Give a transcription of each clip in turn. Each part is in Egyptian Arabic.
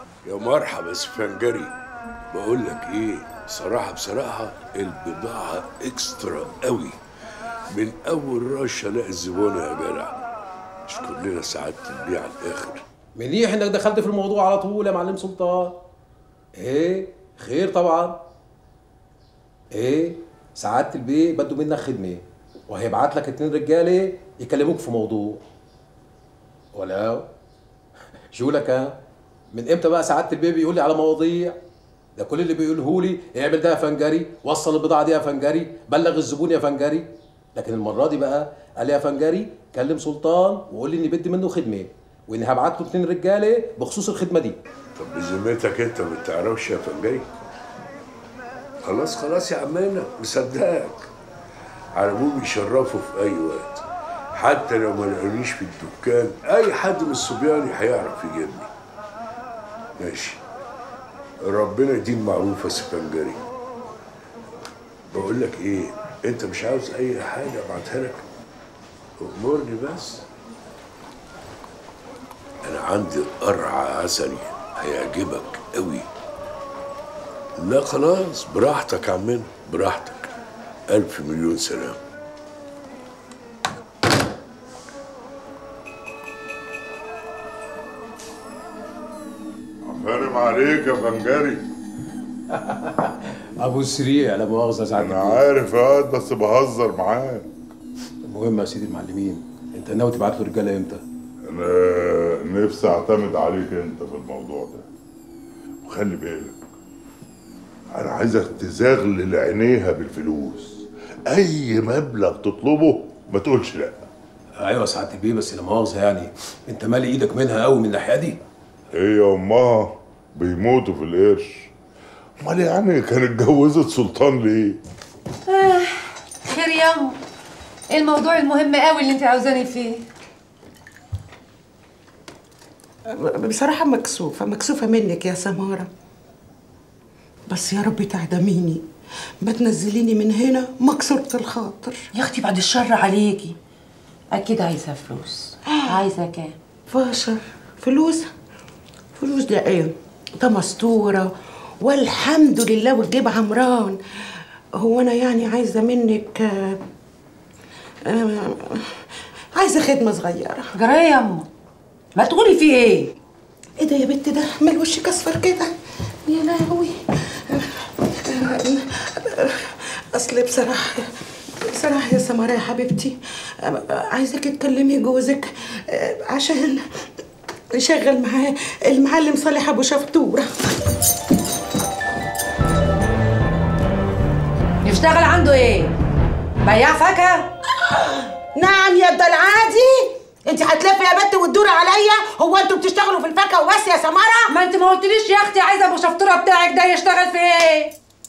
يا مرحبا سفنجري بقول لك ايه صراحة بصراحة البضاعة اكسترا قوي من اول رشة الاقي الزبونة يا جدع مش كلنا سعادة البيع على الاخر منيح انك دخلت في الموضوع على طول يا معلم سلطان ايه خير طبعا ايه سعادة البيه بده منك خدمة وهيبعت لك اتنين رجالة يكلموك في موضوع ولا شو لك ها من امتى بقى سعادة البيه بيقول لي على مواضيع ده كل اللي بيقوله لي اعمل ده يا فنجري وصل البضاعة دي يا فنجري بلغ الزبون يا فنجري لكن المرة دي بقى قال لي يا فنجري كلم سلطان وقول لي اني بدي منه خدمة واني هبعت له اتنين رجالة بخصوص الخدمة دي طب بذمتك انت ما بتعرفش يا فنجري خلاص خلاص يا عمنا مصدقك على ابوه بيشرفوا في اي وقت حتى لو ما لقونيش في الدكان اي حد من الصبيان هيعرف يجيبني ماشي ربنا يديم معروف يا سفنجري بقول لك ايه انت مش عاوز اي حاجه ابعتها لك امرني بس انا عندي قرع عسلي هيعجبك قوي لا خلاص براحتك يا عمنا براحتك الف مليون سلام فارم عليك يا فنجري ابو سريع لا مؤاخذة يا سعادة انا البيه. عارف يا واد بس بهزر معاك المهم يا سيدي المعلمين انت ناوي تبعت له رجالة امتى؟ انا نفسي اعتمد عليك انت في الموضوع ده وخلي بالك انا عايزك تزغلل عينيها بالفلوس اي مبلغ تطلبه ما تقولش لا ايوه يا سعادة البيه بس لا مؤاخذة يعني انت مالي ايدك منها قوي من الناحية دي هي امها بيموتوا في القرش امال يعني كانت اتجوزت سلطان ليه خير يا أمو ايه الموضوع المهم قوي اللي انت عاوزاني فيه بصراحة مكسوفة مكسوفة منك يا سمارة بس يا رب تعدميني ما تنزليني من هنا مكسورة الخاطر يا اختي بعد الشر عليكي اكيد عايزه فلوس عايزه كام فاشر فلوس فلوس ده ايه ده مستورة والحمد لله والجيب عمران هو انا يعني عايزة منك آه، آه، عايزة خدمة صغيرة جرايه يا امه ما تقولي فيه ايه ايه ده يا بنت ده مال وشك اصفر كده يا لهوي اصل بصراحه بصراحه يا سمارة يا حبيبتي عايزك تكلمي جوزك عشان نشغل معاه المعلم صالح ابو شفتوره يشتغل عنده ايه بياع فاكهه نعم يا ده العادي انت هتلفي يا بنت وتدوري عليا هو انتوا بتشتغلوا في الفاكهه وبس يا سماره ما انت ما قلتليش يا اختي عايزه ابو شفطوره بتاعك ده يشتغل في ايه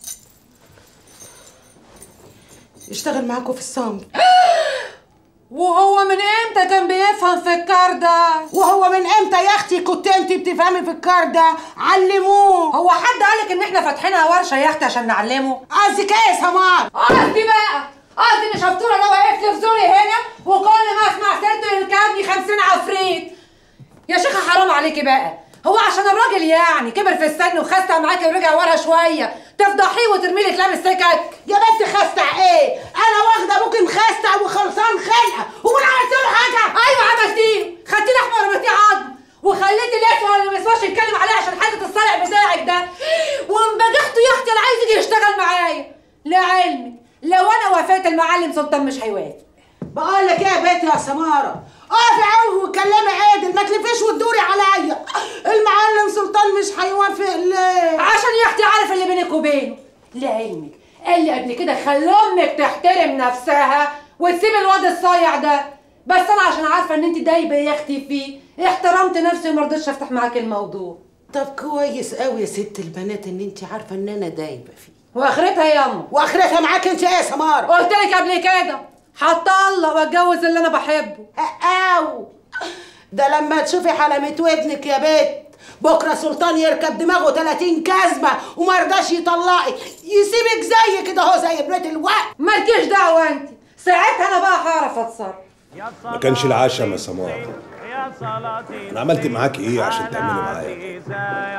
يشتغل معاكم في الصمت وهو من امتى كان بيفهم في الكار ده وهو من امتى يا اختي كنت انت بتفهمي في الكار ده علموه هو حد قالك ان احنا فاتحينها ورشه يا اختي عشان نعلمه قصدك ايه يا سمار قصدي بقى قصدي ان شفطوره ده واقف لي في زوري هنا وكل ما اسمع سيرته يركبني خمسين عفريت يا شيخه حرام عليكي بقى هو عشان الراجل يعني كبر في السن وخستع معاكي ورجع ورا شويه تفضحيه وترمي لي كلام السكك يا بنت خستع ايه انا واخده ابوكي مخستع وخلصان خلقه هو انا عملت له حاجه ايوه عملتيه خدتي لحمه ورميتيه عظم وخليتي الاسود اللي ما يسواش يتكلم عليه عشان حاله الصلع بتاعك ده وانبجحته يا اختي انا عايز يجي يشتغل معايا لعلمك لو انا وافقت المعلم سلطان مش هيوافق بقول لك ايه يا بنت يا سماره اقفي عوي واتكلمي عادل ما تلفيش وتدوري عليا المعلم سلطان مش هيوافق ليه عشان يا اختي عارف اللي بينك وبينه لعلمك قال لي قبل كده خلي امك تحترم نفسها وتسيب الواد الصايع ده بس انا عشان عارفه ان انت دايبه يا اختي فيه احترمت نفسي وما رضيتش افتح معاك الموضوع طب كويس قوي يا ست البنات ان انت عارفه ان انا دايبه فيه واخرتها يا امه واخرتها معاك انت ايه يا سماره قلت لك قبل كده هطلق واتجوز اللي انا بحبه او ده لما تشوفي حلمة ودنك يا بت بكره سلطان يركب دماغه 30 كزمه وما رضاش يطلقك يسيبك زي كده اهو زي بنت الوقت مالكيش دعوه انت ساعتها انا بقى هعرف اتصرف ما كانش العشاء يا سمار انا عملت معاك ايه عشان تعملي معايا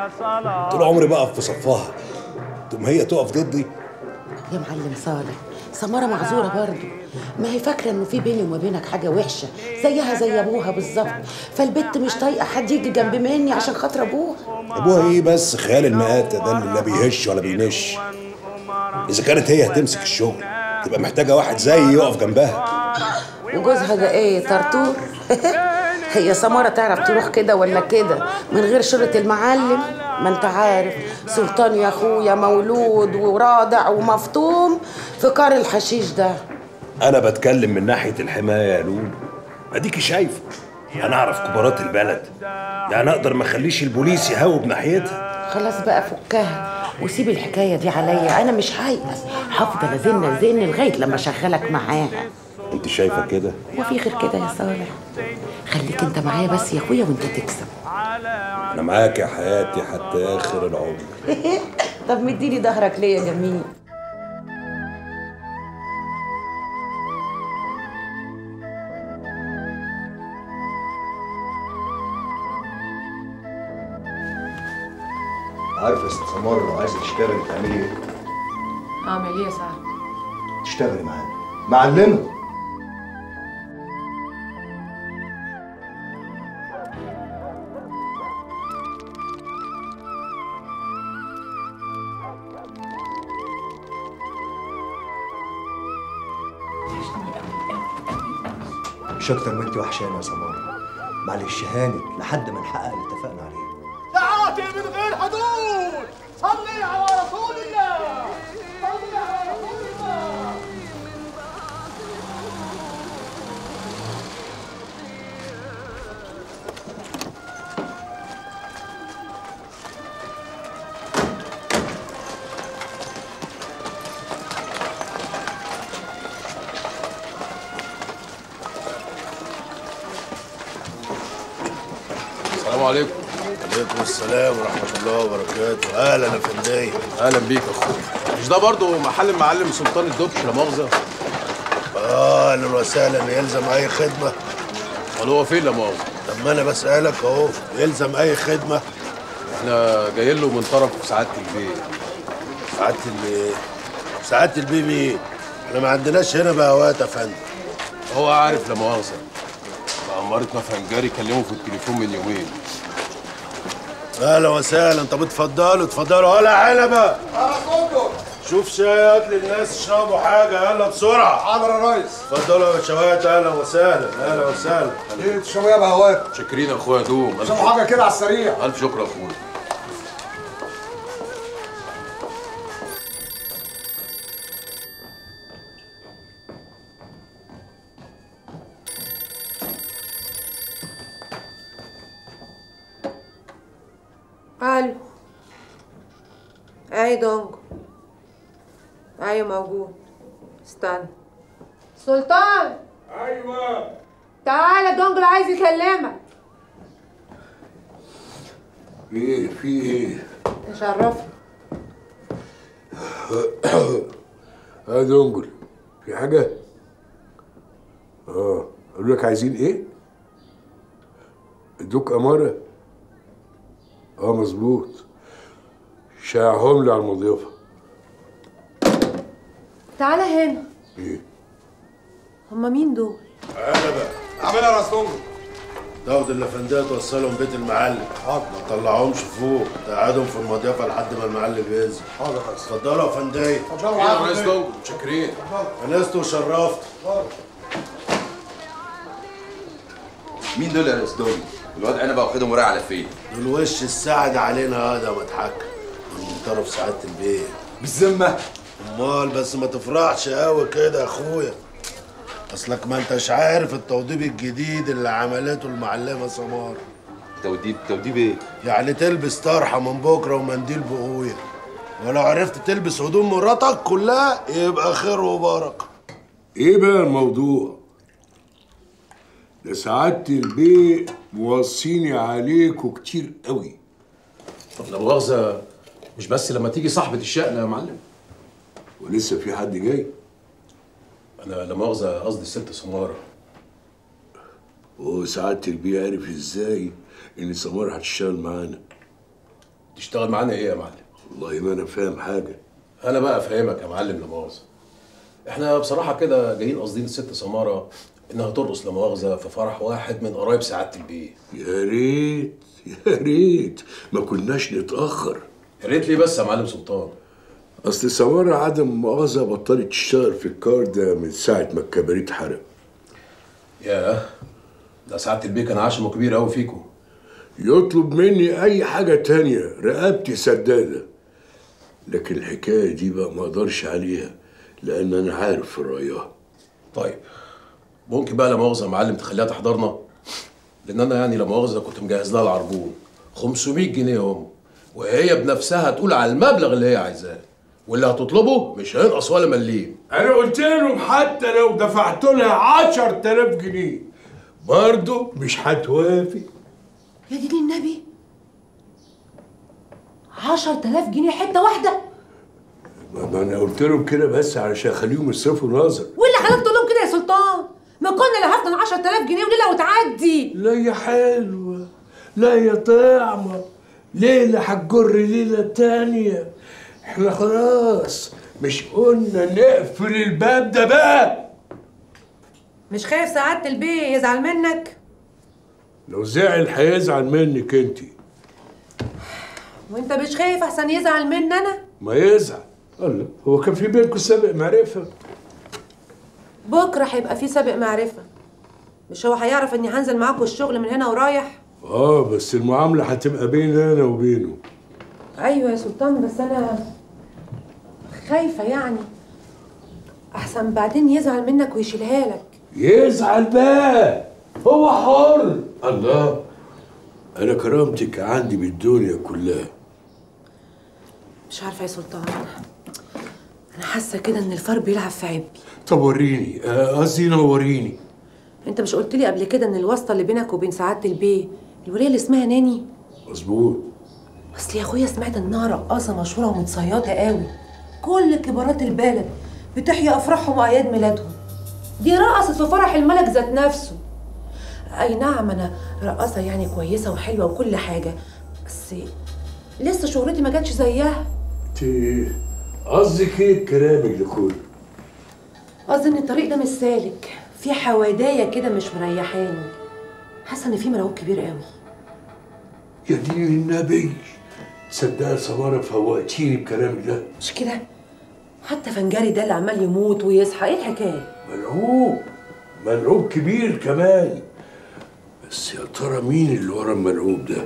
طول عمري بقف في صفها تقوم هي تقف ضدي يا معلم صالح سمارة معذورة برضه ما هي فاكرة انه في بيني وما بينك حاجة وحشة زيها زي ابوها بالظبط فالبت مش طايقة حد يجي جنب مني عشان خاطر ابوها ابوها ايه بس خيال المآتة ده اللي لا بيهش ولا بينش اذا كانت هي هتمسك الشغل تبقى محتاجة واحد زيي يقف جنبها وجوزها ده ايه طرطور هي سمارة تعرف تروح كده ولا كده من غير شرط المعلم ما انت عارف سلطان يا اخويا مولود ورادع ومفطوم في كار الحشيش ده انا بتكلم من ناحية الحماية يا لولو اديكي شايفة انا اعرف كبارات البلد يعني اقدر ما اخليش البوليس يهوب ناحيتها خلاص بقى فكها وسيب الحكايه دي عليا انا مش هيأس هفضل ازن ازن لغايه لما اشغلك معاها انت شايفة كده هو في غير كده يا صالح خليك انت معايا بس يا اخويا وانت تكسب انا معاك يا حياتي حتى اخر العمر طب مديني ظهرك ليه يا جميل عارفه يا ست سمارة لو عايزه تشتغلي تعملي ايه؟ اعمل ايه يا صاحبي تشتغلي معانا معلمه مش اكتر ما انت وحشانه يا سمارة معلش هانت لحد ما نحقق اللي اتفقنا عليه تعاتي من غير حدود صلي على رسول الله صلي على رسول الله السلام عليكم عليكم السلام ورحمة الله وبركاته أهلا يا فندية اهلا بيك يا اخويا مش ده برضه محل المعلم سلطان الدبش لا مؤاخذه أهلا وسهلا يلزم أي خدمة امال هو فين لا مؤاخذه طب ما أنا بسألك أهو يلزم أي خدمة احنا جايين له من طرف سعاده البيت سعادة البي سعادة البي مين؟ احنا ما عندناش هنا بهوات يا فندم هو عارف لا مؤاخذه عمارتنا فنجاري كلمه في التليفون من يومين أهلا وسهلا طب اتفضلوا اتفضلوا ولا علبة شوف شاي هات للناس يشربوا حاجة يلا بسرعة حاضر يا ريس اتفضلوا يا باشوات أهلا وسهلا أهلا وسهلا ايه تشربوا ايه بهواك شاكرين يا اخويا دوم الف تشربوا حاجه كده على السريع الف شكر يا اخويا الو اي دونجو ايوه موجود استنى سلطان ايوه تعالى دونجل عايز يكلمك ايه في ايه؟ تشرفني اه دونجل في حاجة؟ اه قالوا لك عايزين ايه؟ ادوك امارة؟ اه مظبوط شاعهم لي على المضيافة تعالى هنا ايه؟ هما مين دول اعملها يا رسول تاخد الافنديه توصلهم بيت المعلم حاضر ما تطلعهمش فوق تقعدهم في المضيافة لحد ما المعلم ينزل حاضر يا ريس اتفضلوا يا فندية اتفضلوا يا معايا ريس في البيت. دونجل شاكرين انست وشرفت مين دول يا ريس دول؟ الواد عنبه واخدهم ورايح على فين؟ دول وش السعد علينا هذا مضحك من طرف سعادة البيت بالذمه امال بس ما تفرحش قوي كده يا اخويا اصلك ما انتش عارف التوضيب الجديد اللي عملته المعلمه سمار توديب توديب ايه؟ يعني تلبس طرحه من بكره ومنديل بقويه ولو عرفت تلبس هدوم مراتك كلها يبقى خير وبركه ايه بقى الموضوع؟ ده سعادة البيت موصيني عليكوا كتير قوي طب لا مؤاخذه مش بس لما تيجي صاحبه الشأن يا معلم ولسه في حد جاي انا لا مؤاخذه قصدي الست سماره وسعادة البيه عارف ازاي ان سمار هتشتغل معانا تشتغل معانا ايه يا معلم والله ما انا فاهم حاجه انا بقى افهمك يا معلم لا مؤاخذه احنا بصراحه كده جايين قاصدين الست سماره انها ترقص لا مؤاخذه في فرح واحد من قرايب سعاده البيه يا ريت يا ريت ما كناش نتاخر يا ريت ليه بس يا معلم سلطان اصل سمارة عدم مؤاخذة بطلت تشتغل في الكار ده من ساعة ما الكباريت حرق ياه ده سعاده البيه كان عشمه كبير قوي فيكم يطلب مني اي حاجة تانية رقبتي سدادة لكن الحكاية دي بقى ما اقدرش عليها لان انا عارف في رأيها طيب ممكن بقى لا مؤاخذه يا معلم تخليها تحضرنا لان انا يعني لا مؤاخذه كنت مجهز لها العربون 500 جنيه هم وهي بنفسها تقول على المبلغ اللي هي عايزاه واللي هتطلبه مش هينقص ولا مليم انا قلت لهم حتى لو دفعت لها 10000 جنيه برضه مش هتوافق يا دين النبي 10000 جنيه حته واحده ما ما انا قلت لهم كده بس علشان اخليهم يصرفوا نظر واللي حضرتك تقول لهم كده يا سلطان ما كنا اللي هفضل 10000 جنيه وليله وتعدي لا يا حلوة لا يا طعمة ليلة هتجر ليلة تانية احنا خلاص مش قلنا نقفل الباب ده بقى مش خايف سعاده البيه يزعل منك لو زعل هيزعل منك انت وانت مش خايف احسن يزعل مني انا ما يزعل الله هو كان في بينكم سابق معرفة بكره هيبقى في سابق معرفه مش هو هيعرف اني هنزل معاكم الشغل من هنا ورايح اه بس المعاملة هتبقى بين انا وبينه ايوه يا سلطان بس انا خايفه يعني احسن بعدين يزعل منك ويشيلها لك يزعل بقى هو حر الله انا كرامتك عندي بالدنيا كلها مش عارفه يا سلطان انا حاسه كده ان الفار بيلعب في عبي طب وريني آه، قصدي نوريني انت مش قلت لي قبل كده ان الواسطه اللي بينك وبين سعاده البيه الوليه اللي اسمها ناني مظبوط اصل يا اخويا سمعت انها رقاصه مشهوره ومتصيطه قوي كل كبارات البلد بتحيي افراحهم واعياد ميلادهم دي رقصت في فرح الملك ذات نفسه اي نعم انا رقاصه يعني كويسه وحلوه وكل حاجه بس لسه شهرتي ما جاتش زيها انت قصدك ايه الكلام ده كله قصدي ان الطريق ده مش سالك في حوادايه كده مش مريحاني حاسه ان في ملعوب كبير قوي يا دين النبي تصدق يا سمارة فوقتيني بكلامك ده مش كده حتى فنجاري ده اللي عمال يموت ويصحى ايه الحكايه ملعوب ملعوب كبير كمان بس يا ترى مين اللي ورا الملعوب ده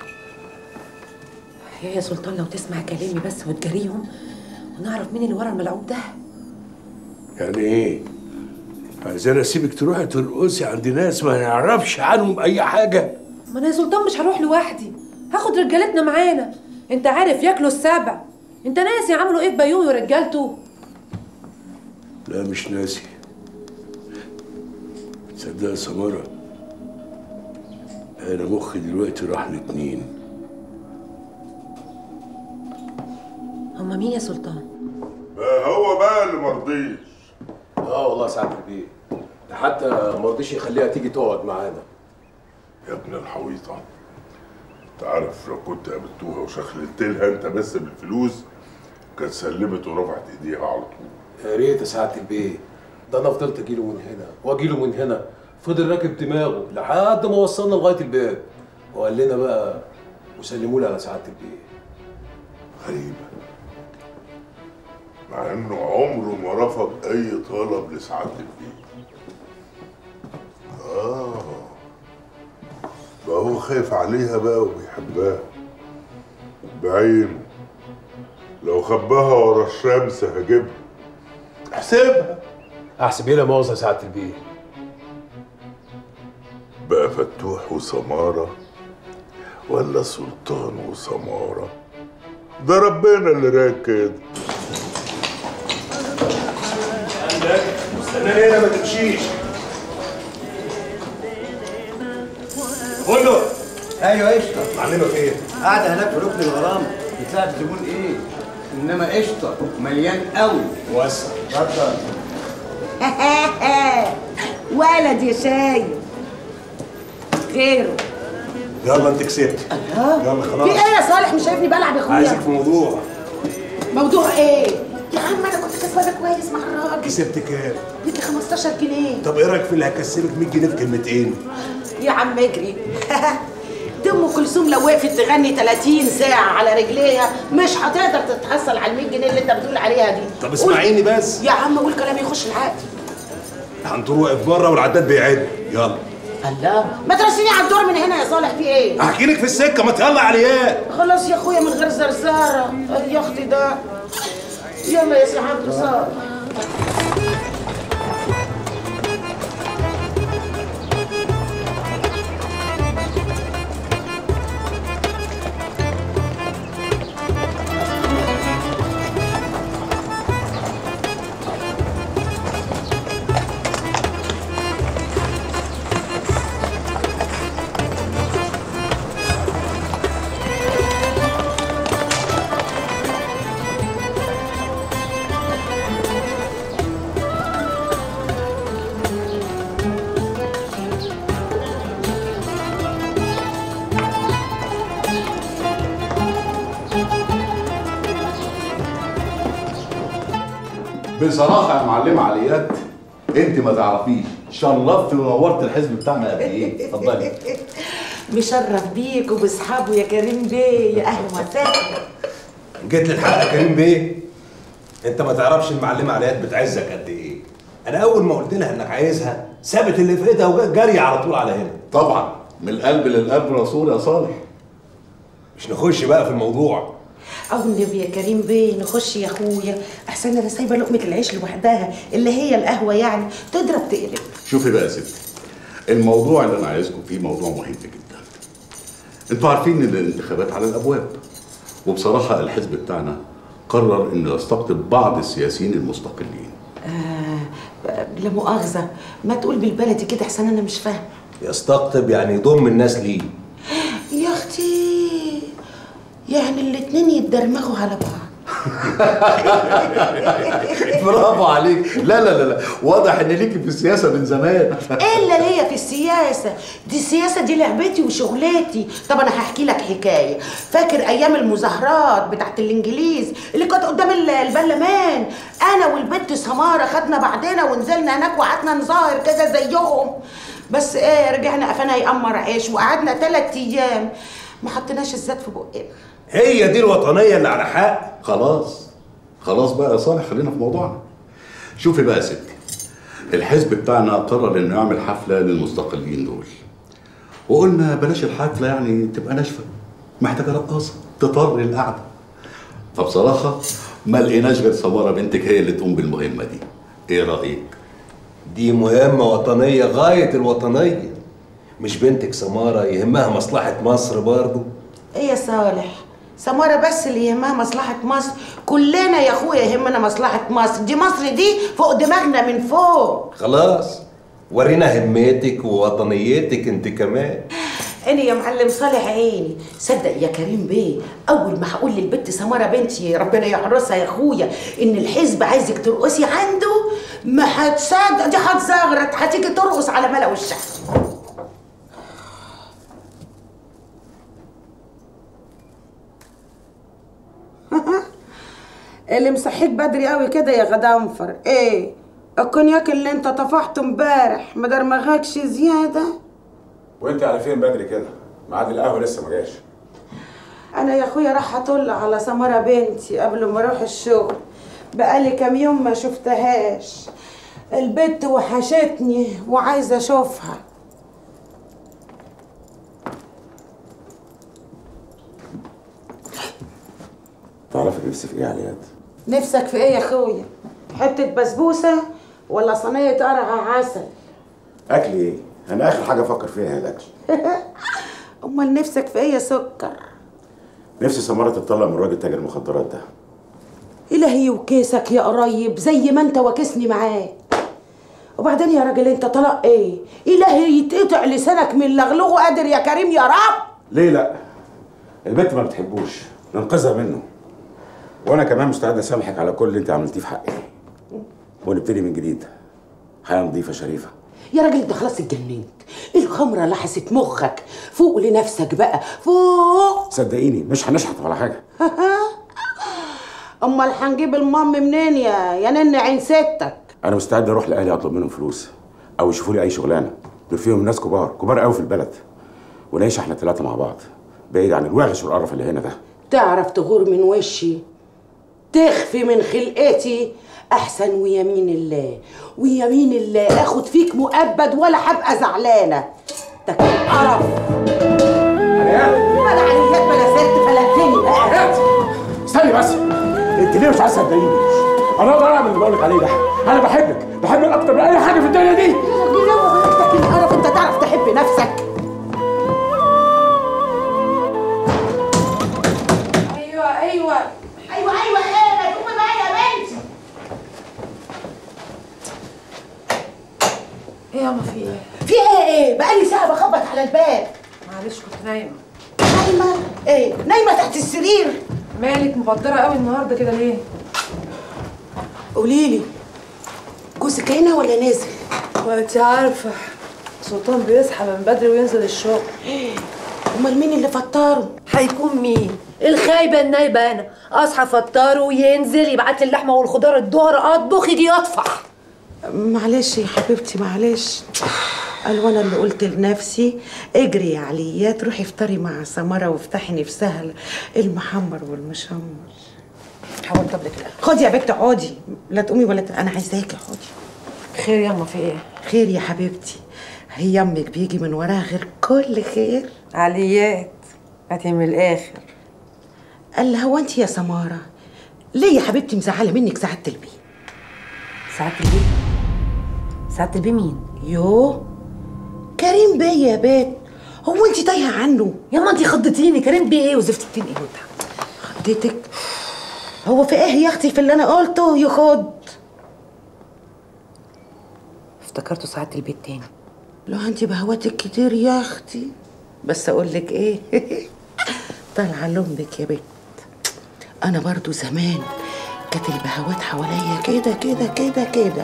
يا يا سلطان لو تسمع كلامي بس وتجاريهم ونعرف مين اللي ورا الملعوب ده يعني ايه عايزانا اسيبك تروحي ترقصي عند ناس ما نعرفش عنهم اي حاجه ما انا يا سلطان مش هروح لوحدي هاخد رجالتنا معانا انت عارف ياكلوا السبع انت ناسي عملوا ايه في بيومي ورجالته لا مش ناسي تصدق يا سمارة انا مخي دلوقتي راح لاتنين هما مين يا سلطان بقى هو بقى اللي مرضيش اه والله سعاده البيه ده حتى ما رضيش يخليها تيجي تقعد معانا يا ابن الحويطة انت عارف لو كنت قابلتوها وشخلت لها انت بس بالفلوس كانت سلمت ورفعت ايديها على طول يا ريت يا سعاده البيه ده انا فضلت اجيله من هنا واجيله من هنا فضل راكب دماغه لحد ما وصلنا لغايه الباب وقال لنا بقى وسلموا لي على سعاده البيه غريبة مع انه عمره ما رفض اي طلب لسعادة البيه اه بقى هو خايف عليها بقى وبيحبها بعينه لو خباها ورا الشمس هجيبها احسبها احسب ايه لا مؤاخذه يا سعاده البيه بقى فتوح وسمارة ولا سلطان وسمارة ده ربنا اللي راك كده استناني هنا ما تمشيش كله ايوه قشطه معلمه فين؟ قاعده هناك في ركن الغرام بتساعد زبون ايه انما قشطه مليان قوي وسع اتفضل ولد يا شاي خيره يلا انت كسبت يلا في خلاص ايه يا صالح مش شايفني بلعب يا عايزك اخويا في موضوع موضوع ايه يا عم انا كنت كسبانه كويس مع الراجل كسبت كام ليكي 15 جنيه طب ايه رايك في اللي هكسبك 100 جنيه في كلمتين يا عم اجري دي ام كلثوم لو وقفت تغني 30 ساعه على رجليها مش هتقدر تتحصل على ال 100 جنيه اللي انت بتقول عليها دي طب اسمعيني بس يا عم قول كلام يخش العقل هنطور واقف بره والعداد بيعد يلا الله ما ترسيني على الدور من هنا يا صالح في ايه احكي لك في السكه ما تطلع علياء خلاص يا اخويا من غير زرزاره يا اختي ده يلا يا سي عبد صالح بصراحة يا معلمة عليات انت ما تعرفيش شرفت ونورت الحزب بتاعنا قد ايه اتفضلي مشرف بيك وباصحابه يا كريم بيه يا اهلا وسهلا جيت للحق يا كريم بيه انت ما تعرفش المعلمه عليات بتعزك قد ايه انا اول ما قلت لها انك عايزها سابت اللي في ايدها وجت جري على طول على هنا طبعا من القلب للقلب رسول يا صالح مش نخش بقى في الموضوع او النبي يا كريم بيه نخش يا اخويا احسن انا سايبه لقمه العيش لوحدها اللي هي القهوه يعني تضرب تقلب شوفي بقى يا ستي الموضوع اللي انا عايزكم فيه موضوع مهم جدا انتوا عارفين ان الانتخابات على الابواب وبصراحة الحزب بتاعنا قرر انه يستقطب بعض السياسيين المستقلين آه لا مؤاخذه ما تقول بالبلدي كده احسن انا مش فاهم يستقطب يعني يضم الناس ليه يا اختي يعني الاتنين يتدرمغوا على بعض برافو عليك لا لا لا لا واضح ان ليكي في السياسة من زمان الا ليا في السياسه دي السياسه دي لعبتي وشغلتي طب انا هحكي لك حكايه فاكر ايام المظاهرات بتاعت الانجليز اللي كانت قدام ال- البرلمان انا والبنت سماره خدنا بعضنا ونزلنا هناك وقعدنا نظاهر كده زيهم بس ايه رجعنا قفانا يقمر عيش وقعدنا ثلاث ايام ما حطيناش الزيت في بقنا هي دي الوطنيه اللي على حق خلاص خلاص بقى يا صالح خلينا في موضوعنا شوفي بقى يا ستي الحزب بتاعنا قرر انه يعمل حفله للمستقلين دول وقلنا بلاش الحفله يعني تبقى ناشفه محتاجه رقاصه تطر القعده فبصراحه ما لقيناش غير سماره بنتك هي اللي تقوم بالمهمه دي ايه رايك دي مهمه وطنيه غايه الوطنيه مش بنتك سماره يهمها مصلحه مصر برضه ايه يا صالح سمارة بس اللي يهمها مصلحة مصر كلنا يا اخويا يهمنا مصلحة مصر دي مصر دي فوق دماغنا من فوق خلاص ورينا همتك ووطنيتك انت كمان انا يا معلم صالح عيني صدق يا كريم بيه اول ما هقول للبت سمارة بنتي ربنا يحرسها يا اخويا ان الحزب عايزك ترقصي عنده ما هتصدق دي هتزغرط هتيجي ترقص على ملا وشها اللي مصحيك بدري قوي كده يا غضنفر ايه الكونياك اللي انت طفحته امبارح ما درمغكش زياده وانت على فين بدري كده ميعاد القهوه لسه ما جاش انا يا اخويا راح اطل على سمره بنتي قبل ما اروح الشغل بقالي كام يوم ما شفتهاش البت وحشتني وعايزه اشوفها تعرفي نفسي في ايه يا عليات نفسك في ايه يا اخويا حته بسبوسه ولا صينيه قرع عسل اكل ايه انا اخر حاجه افكر فيها هي الاكل امال نفسك في ايه يا سكر نفسي سماره تطلع من راجل تاجر المخدرات ده الهي وكيسك يا قريب زي ما انت واكسني معاه وبعدين يا راجل انت طلاق ايه الهي يتقطع لسانك من لغلغه قادر يا كريم يا رب ليه لا البنت ما بتحبوش ننقذها منه وانا كمان مستعد اسامحك على كل اللي انت عملتيه في حقي ونبتدي من جديد حياه نظيفه شريفه يا راجل انت خلاص اتجننت الخمره لحست مخك فوق لنفسك بقى فوق صدقيني مش هنشحت ولا حاجه امال هنجيب المام منين يا يا نن عين ستك انا مستعد اروح لاهلي اطلب منهم فلوس او يشوفوا لي اي شغلانه دول فيهم ناس كبار كبار قوي في البلد ونعيش احنا ثلاثه مع بعض بعيد عن الوحش والقرف اللي هنا ده تعرف تغور من وشي تخفي من خلقتي احسن ويمين الله ويمين الله اخد فيك مؤبد ولا هبقى زعلانه ده كان قرف ولا عليك بلا ست فلقتني بقى استني بس انت ليه مش عايزه تصدقيني انا اقدر اعمل اللي بقول لك عليه ده انا بحبك بحبك اكتر من اي حاجه في الدنيا دي ده كان قرف انت تعرف تحب نفسك ايوه ايوه ايوه ايوه ايه ما تقومي بقى يا بنتي ايه يا ماما في ايه؟ في ايه ايه بقالي ساعه بخبط على الباب معلش كنت نايمه نايمه ايه نايمه تحت السرير مالك مبدره قوي النهارده كده ليه؟ قولي لي جوزك هنا ولا نازل وانت عارفه سلطان بيصحى من بدري وينزل الشغل امال مين اللي فطاره هيكون مين؟ الخايبة النايبة أنا أصحى فطاره وينزل يبعت لي اللحمة والخضار الظهر أطبخ يجي يطفح معلش يا حبيبتي معلش قالوا انا اللي قلت لنفسي اجري يا عليات روحي افطري مع سمره وافتحي نفسها المحمر والمشمر حاولت قبل كده خدي يا بنت اقعدي لا تقومي ولا ت... انا عايزاكي اقعدي خير ياما في ايه؟ خير يا حبيبتي هي امك بيجي من وراها غير كل خير عليات هاتي من الاخر قال لها هو انت يا سماره ليه يا حبيبتي مزعله منك سعاده البيه ساعة البيه ساعة البيه مين؟ يو كريم بيه يا بيت هو انت تايهه عنه ياما انت خضتيني كريم بيه ايه وزفت التين ايه وبتاع خدتك هو في ايه يا اختي في اللي انا قلته يخد افتكرته ساعة البيه التاني لو انت بهواتك كتير يا اختي بس اقول لك ايه طالعه لامك يا بنت انا برضو زمان كانت البهوات حواليا كده كده كده كده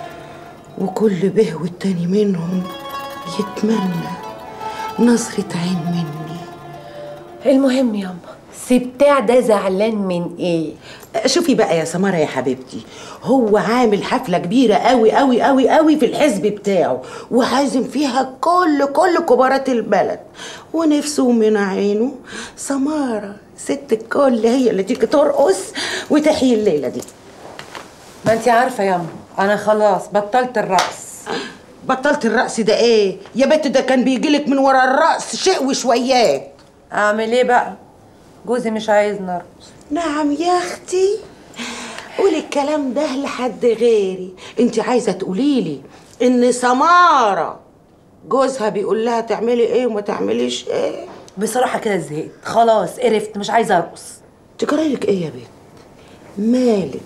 وكل به والتاني منهم يتمنى نظرة عين مني المهم ياما سبتاع ده زعلان من ايه؟ شوفي بقى يا سمرة يا حبيبتي هو عامل حفلة كبيرة قوي قوي قوي قوي في الحزب بتاعه وعازم فيها كل كل كبارات البلد ونفسه من عينه سمارة ست الكل هي اللي تيجي ترقص وتحيي الليلة دي ما انت عارفه ياما انا خلاص بطلت الرقص بطلت الرقص ده ايه يا بنت ده كان بيجيلك من ورا الرقص شيء وشويات اعمل ايه بقى جوزي مش عايز نرقص نعم يا اختي قولي الكلام ده لحد غيري انت عايزه تقولي لي ان سماره جوزها بيقول لها تعملي ايه وما تعمليش ايه بصراحة كده زهقت خلاص قرفت مش عايزة أرقص تجرالك ايه يا بنت مالك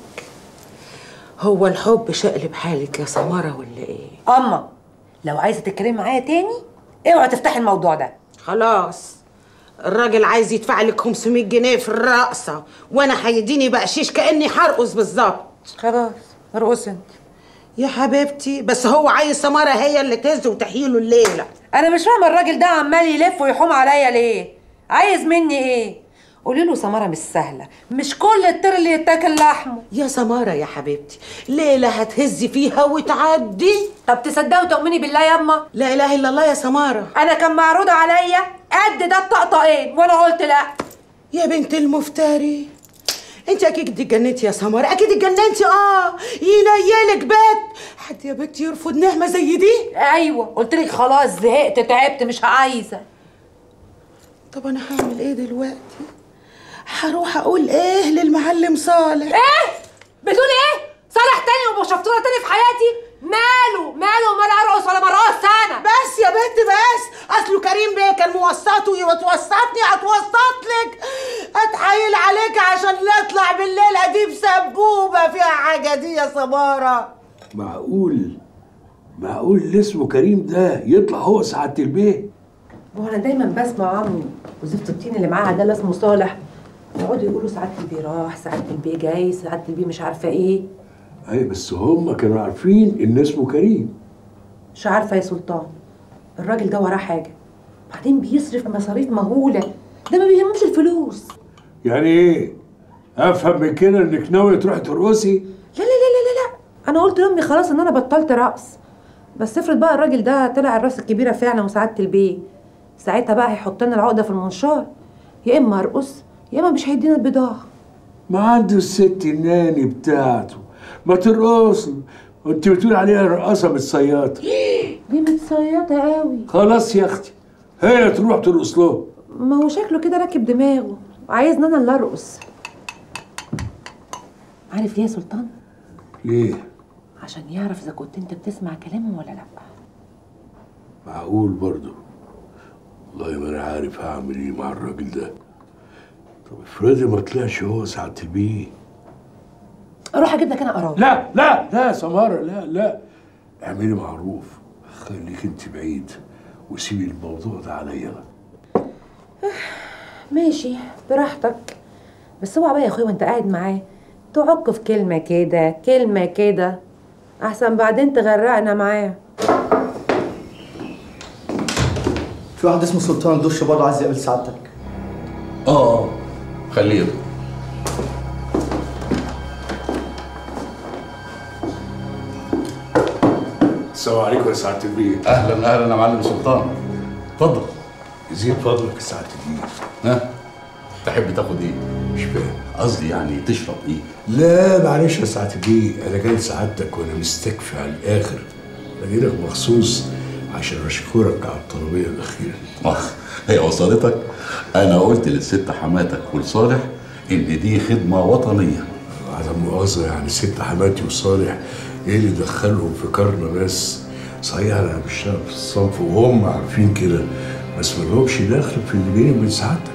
هو الحب شقلب حالك يا سماره ولا ايه أما لو عايزة تتكلمي معايا تاني اوعي تفتحي الموضوع ده خلاص الراجل عايز يدفع لك 500 جنيه في الرقصه وانا هيديني بقشيش كاني هرقص بالظبط خلاص ارقصي انت يا حبيبتي بس هو عايز سماره هي اللي تهز وتحيله الليله انا مش فاهمه الراجل ده عمال يلف ويحوم عليا ليه عايز مني ايه قولي له سماره مش سهله مش كل الطير اللي يتاكل لحمه يا سماره يا حبيبتي ليله هتهزي فيها وتعدي طب تصدقي وتؤمني بالله ياما لا اله الا الله يا سماره انا كان معروض عليا قد ده الطقطقين وانا قلت لا يا بنت المفتري انت اكيد اتجننتي يا سماره اكيد اتجننتي اه ينيلك بيت حد يا بنت يرفض نعمه زي دي ايوه قلت لك خلاص زهقت تعبت مش عايزه طب انا هعمل ايه دلوقتي هروح اقول ايه للمعلم صالح ايه بتقولي ايه صالح تاني وبشفتوره تاني في حياتي ماله ماله مال ارقص ولا مرقص انا بس يا بنت بس اصله كريم بيه كان موسطه وتوسطني هتوسط لك اتحايل عليك عشان نطلع بالليله دي بسبوبه فيها حاجه دي يا سماره معقول معقول اللي اسمه كريم ده يطلع هو سعادة البيه هو انا دايما بسمع عمي وزفت التين اللي معاها ده اللي اسمه صالح يقعدوا يقولوا سعاده البيه راح سعاده البيه جاي سعاده البيه مش عارفه ايه اي بس هم كانوا عارفين ان اسمه كريم مش عارفه يا سلطان الراجل ده وراه حاجه بعدين بيصرف مصاريف مهوله ده ما بيهموش الفلوس يعني ايه افهم من كده انك ناويه تروحي ترقصي لا لا لا لا لا لا انا قلت لامي خلاص ان انا بطلت رقص بس افرض بقى الراجل ده طلع الراس الكبيره فعلا وسعاده البيه ساعتها بقى هيحط لنا العقده في المنشار يا اما ارقص يا اما مش هيدينا البضاعه ما عنده الست الناني بتاعته ما ترقص وانت بتقول عليها رقاصه متصيطه دي متصيطه قوي خلاص يا اختي هي تروح ترقص له ما هو شكله كده راكب دماغه وعايزني انا اللي ارقص عارف ليه يا سلطان ليه عشان يعرف اذا كنت انت بتسمع كلامه ولا لا معقول برضه والله ما انا عارف هعمل ايه مع الراجل ده طب افرضي ما طلعش هو ساعة البيه اروح اجيب لك انا قرار لا لا لا يا سمارة لا لا اعملي معروف خليك انت بعيد وسيبي الموضوع ده عليا ماشي براحتك بس اوعى بقى يا اخويا وانت قاعد معاه تعك في كلمه كده كلمه كده احسن بعدين تغرقنا معاه في واحد اسمه سلطان دش برضه عايز يقابل سعادتك اه اه خليه يدخل. السلام عليكم يا سعادة البيه اهلا اهلا يا معلم سلطان اتفضل يزيد فضلك يا سعادة البيه ها تحب تاخد ايه؟ مش فاهم قصدي يعني تشرب ايه؟ لا معلش يا سعادة البيه انا جاي لسعادتك وانا مستكفي على الاخر انا جاي لك مخصوص عشان اشكرك على الطلبيه الاخيره آه، هي وصلتك انا قلت للست حماتك ولصالح ان دي خدمه وطنيه عدم مؤاخذه يعني ست حماتي وصالح ايه اللي دخلهم في كرنا بس صحيح انا بشتغل في الصنف وهم عارفين كده بس ما لهمش دخل في اللي بيني وبين سعادتك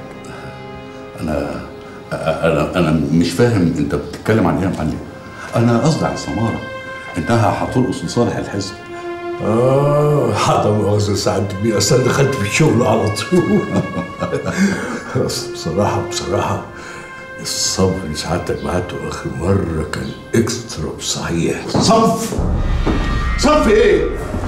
انا انا انا مش فاهم انت بتتكلم عن ايه يا معلم انا قصدي على سماره انها هترقص لصالح الحزب اه عدم مؤاخذه سعادتك بيه اصل أنا دخلت في الشغل على طول اصل بصراحه بصراحه الصنف اللي سعادتك بعته اخر مره كان اكسترا صحيح صنف صنف ايه؟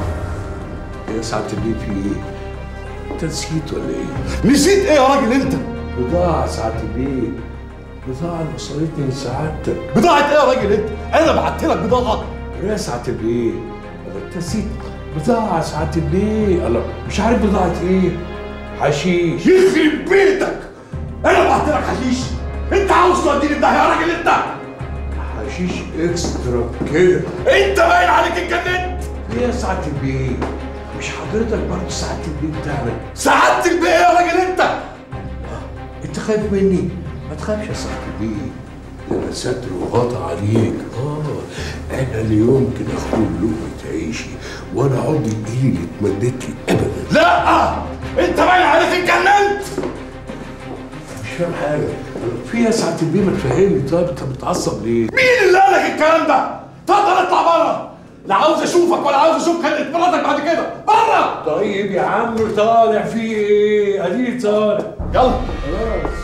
يا سعادة البيه في ايه؟ انت نسيت ولا ايه؟ نسيت ايه يا راجل انت؟ بضاعة سعادة البيه بضاعة اللي وصلتني لسعادتك بضاعة ايه يا راجل انت؟ انا بعت لك بضاعة يا سعادة البيه أنا انت نسيت بضاعة سعادة البيه الله مش عارف بضاعة ايه؟ حشيش يخرب بيتك انا بعت لك حشيش انت عاوز توديني ده يا راجل انت حشيش اكسترا كده انت باين عليك اتجننت ايه يا سعادة البيه؟ مش حضرتك برضه سعادة البيه بتاعنا سعادة البيه يا راجل انت انت خايف مني؟ ما تخافش يا سعادة البيه انا ستر وغطى عليك اه انا اللي يمكن اخرج لقمة عيشي ولا عضي ايدي اللي اتمدت لي ابدا لا انت باين عليك اتجننت مش فاهم حاجه في يا سعادة البيه ما تفهمني طيب انت متعصب ليه؟ مين اللي قال لك الكلام ده؟ اتفضل اطلع بره لا عاوز اشوفك ولا عاوز اشوف خلقة مراتك بعد كده بره طيب يا عم طالع في ايه؟ اديني طالع يلا خلاص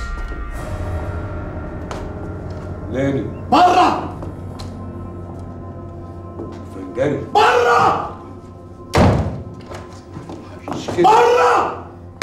لاني بره فنجاني بره مفيش كده بره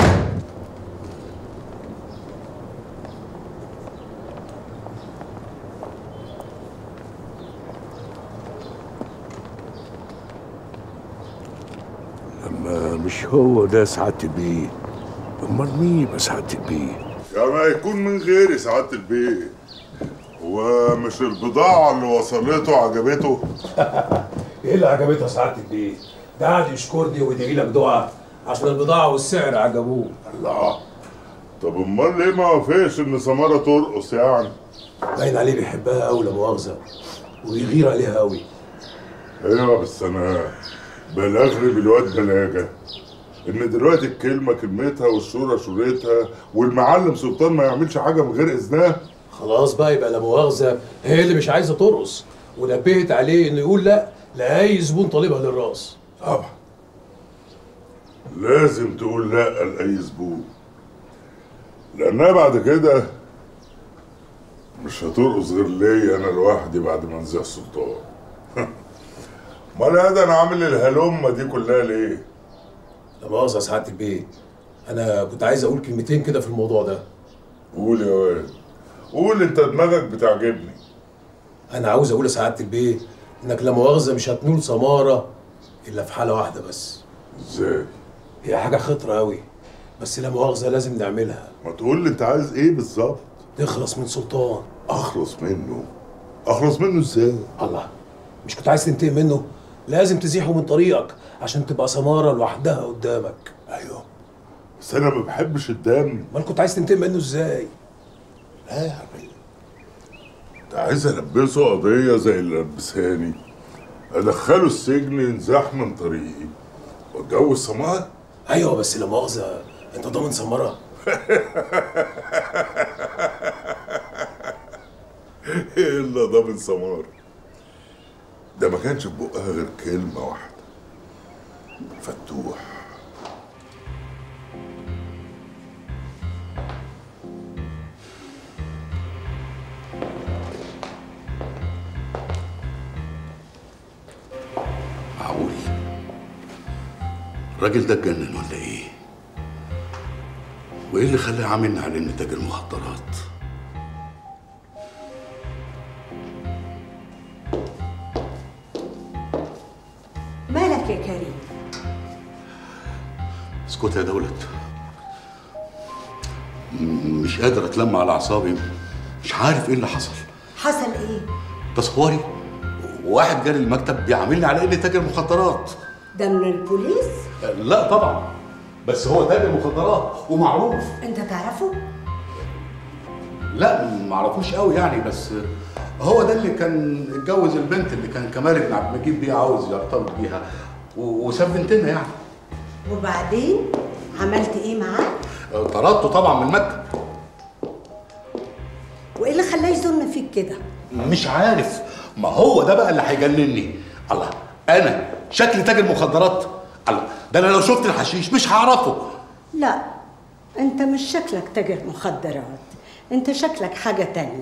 لما مش هو ده سعادة البيه امال مين يبقى سعادة البيه؟ يا ما يكون من غيري سعادة البيه ومش البضاعة اللي وصلته عجبته ايه اللي عجبتها سعاده البيه؟ ده قاعد يشكرني ويدعي لك دعاء عشان البضاعه والسعر عجبوه الله طب امال ليه ما وافقش ان سمارة ترقص يعني باين عليه بيحبها قوي لا مؤاخذه ويغير عليها قوي ايوه بس انا بلغني بالواد بلاجة ان دلوقتي الكلمة كلمتها والشورى شورتها والمعلم سلطان ما يعملش حاجة من غير اذنها خلاص بقى يبقى لا مؤاخذه هي اللي مش عايزه ترقص ونبهت عليه انه يقول لا لاي زبون طالبها للراس طبعا لازم تقول لا لأي زبون لأنها بعد كده مش هترقص غير ليا أنا لوحدي بعد ما نزيع السلطان امال هذا انا عامل الهلمه دي كلها ليه؟ لا مؤاخذة يا سعادة البيه أنا كنت عايز أقول كلمتين كده في الموضوع ده قول يا واد قول انت دماغك بتعجبني أنا عاوز أقول لسعادة البيه إنك لا مؤاخذة مش هتنول سمارة إلا في حالة واحدة بس ازاي؟ هي حاجة خطرة أوي بس لا مؤاخذة لازم نعملها ما تقول لي انت عايز ايه بالظبط؟ تخلص من سلطان اخلص منه اخلص منه ازاي؟ الله مش كنت عايز تنتقم منه لازم تزيحه من طريقك عشان تبقى سمارة لوحدها قدامك ايوه بس انا ما بحبش الدم امال كنت عايز تنتقم منه ازاي لا يا عمي انت عايز البسه قضيه زي اللي لبساني ادخله السجن ينزاح من طريقي واتجوز سمار ايوه بس لا مؤاخذة انت ضامن سمرة الا ضامن سمار ده ما كانش في بقها غير كلمه واحده فتوح معقول الراجل ده اتجنن ولا ايه؟ وايه اللي خلاه عاملنا على انه تاجر مخدرات؟ مالك يا كريم اسكت يا دولت م- مش قادر اتلم على اعصابي مش عارف ايه اللي حصل حصل ايه تصوري واحد جالي المكتب بيعاملني على اني تاجر مخدرات ده من البوليس لا طبعا بس هو تاجر مخدرات ومعروف انت تعرفه لا ما اعرفوش قوي يعني بس هو ده اللي كان اتجوز البنت اللي كان كمال بن عبد المجيد بيه عاوز يرتبط بيها و- وساب بنتنا يعني وبعدين عملت ايه معاه طردته طبعا من المكتب وايه اللي خلاه يظن فيك كده مش عارف ما هو ده بقى اللي هيجنني الله انا شكلي تاجر مخدرات الله ده انا لو شفت الحشيش مش هعرفه لا انت مش شكلك تاجر مخدرات انت شكلك حاجة تانية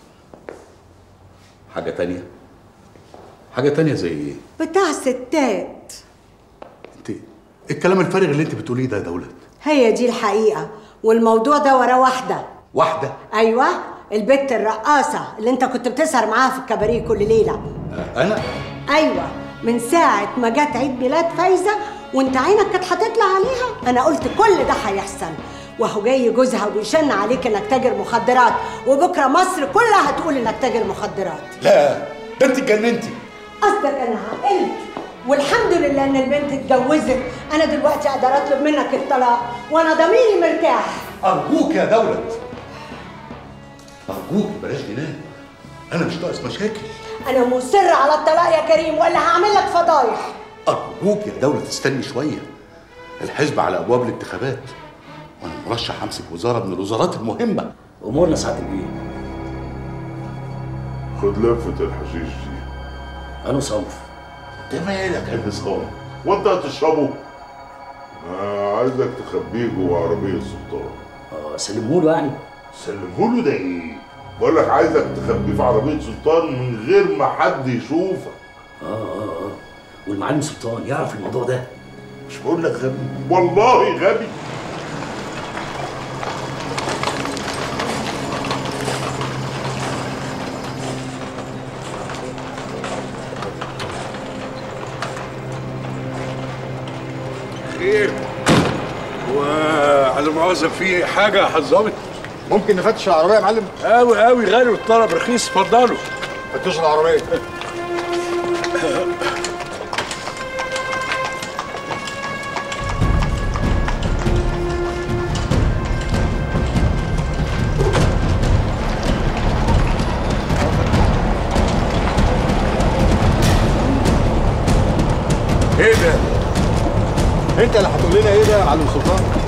حاجه تانية حاجه تانية زي ايه بتاع ستات الكلام الفارغ اللي انت بتقوليه ده يا دولت هي دي الحقيقة والموضوع ده ورا واحدة واحده ايوه البت الرقاصة اللي انت كنت بتسهر معاها في الكباريه كل ليلة انا ايوه من ساعة ما جت عيد ميلاد فايزة وانت عينك كانت هتطلع عليها انا قلت كل ده هيحصل وهو جاي جوزها وبيشن عليك انك تاجر مخدرات وبكره مصر كلها هتقول انك تاجر مخدرات لا ده انت اتجننتي قصدك انا عقلت والحمد لله ان البنت اتجوزت انا دلوقتي اقدر اطلب منك الطلاق وانا ضميري مرتاح ارجوك يا دولت ارجوك بلاش جنان انا مش ناقص مشاكل انا مصر على الطلاق يا كريم ولا هعمل لك فضايح ارجوك يا دولت استني شويه الحزب على ابواب الانتخابات وانا مرشح امسك وزاره من الوزارات المهمه امورنا سعاده البيه خد لفه الحشيش دي انا صنف ده مالك يا نظام وانت هتشربه آه عايزك تخبيه جوه عربيه السلطان اه سلمهوله يعني سلمهوله ده ايه بقول لك عايزك تخبيه في عربيه سلطان من غير ما حد يشوفك اه اه اه والمعلم سلطان يعرف الموضوع ده مش بقول لك غبي والله غبي خير وعلى مؤاخذة في حاجة حظمت ممكن نفتش العربية يا معلم؟ قوي قوي غالي والطلب رخيص اتفضلوا فتشوا العربية ايه ده؟ انت اللي هتقول لنا ايه ده يا معلم سلطان؟